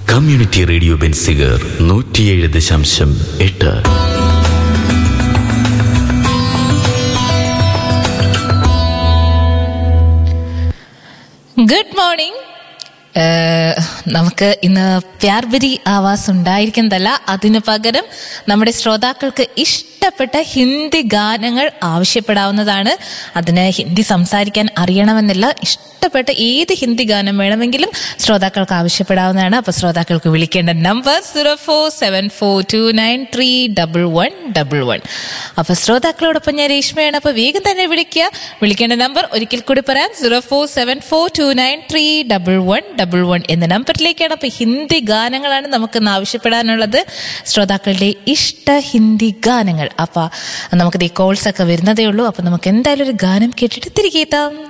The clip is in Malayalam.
കമ്മ്യൂണിറ്റി റേഡിയോ ബെൻസിഗർ നൂറ്റിയേഴ് ദശാംശം എട്ട് ഗുഡ് മോർണിംഗ് നമുക്ക് ഇന്ന് പ്യാർബരി ആവാസ് ഉണ്ടായിരിക്കുന്നതല്ല അതിനു പകരം നമ്മുടെ ശ്രോതാക്കൾക്ക് ഇഷ്ടപ്പെട്ട ഹിന്ദി ഗാനങ്ങൾ ആവശ്യപ്പെടാവുന്നതാണ് അതിന് ഹിന്ദി സംസാരിക്കാൻ അറിയണമെന്നില്ല ഇഷ്ടപ്പെട്ട ഏത് ഹിന്ദി ഗാനം വേണമെങ്കിലും ശ്രോതാക്കൾക്ക് ആവശ്യപ്പെടാവുന്നതാണ് അപ്പൊ ശ്രോതാക്കൾക്ക് വിളിക്കേണ്ട number zero four seven four two nine three double one double one അപ്പൊ ശ്രോതാക്കളോടൊപ്പം ഞാൻ രേഷ്മയാണ് അപ്പൊ വേഗം തന്നെ വിളിക്കുക വിളിക്കേണ്ട നമ്പർ ഒരിക്കൽ കൂടി പറയാം zero four seven four two nine three double one double one എന്ന നമ്പറിലേക്കാണ് അപ്പൊ ഹിന്ദി ഗാനങ്ങളാണ് നമുക്ക് ഇന്ന് ആവശ്യപ്പെടാനുള്ളത് ശ്രോതാക്കളുടെ ഇഷ്ട ഹിന്ദി ഗാനങ്ങൾ അപ്പൊ നമുക്ക് ഈ കോൾസ് ഒക്കെ വരുന്നതേ ഉള്ളൂ അപ്പൊ നമുക്ക് എന്തായാലും ഒരു ഗാനം കേട്ടിട്ട് തിരികെ എത്താം